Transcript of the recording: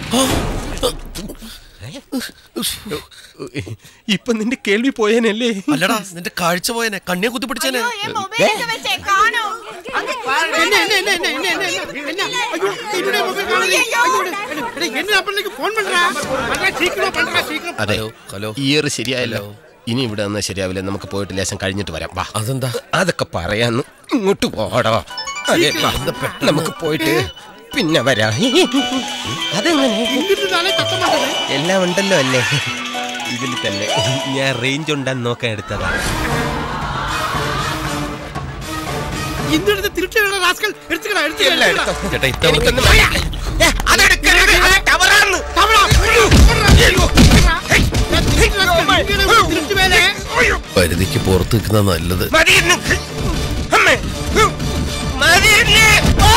ഇപ്പൊ നിന്റെ കേൾവി പോയേനല്ലേ അല്ലടാ നിന്റെ കാഴ്ച പോയനെ കണ്ണിയെ കുത്തിപ്പിടിച്ചേനെ അതെ ഹലോ, ഹലോ. ഇയർ ശരിയായല്ലോ ഇനി ഇവിടെ നിന്ന് ശരിയാവില്ല നമുക്ക് പോയിട്ട് ലേശം കഴിഞ്ഞിട്ട് വരാം വാ അതെന്താ അതൊക്കെ പറയാന്ന് ഇങ്ങോട്ട് പോടോ അതെ വാ. നമുക്ക് പോയിട്ട് പിന്നെ വരാം അതെങ്ങനെ എല്ലാം ഉണ്ടല്ലോ അല്ലേ ഇതിൽ തന്നെ ഞാൻ റേഞ്ച് ഉണ്ടാന്ന് നോക്കാൻ എടുത്തതാ എല്ലാം എടുത്തോ. ചേട്ടാ ഇത്തവണ എനിക്കൊന്നും വേണ്ട. ഏ, അതെടുക്കരുത്. അത് ടവറാണ്. പരിധിക്ക് പുറത്ത് നിൽക്കുന്ന നല്ലത് മതി എന്ന്. അമ്മേ. മതി എന്നെ. ഓ.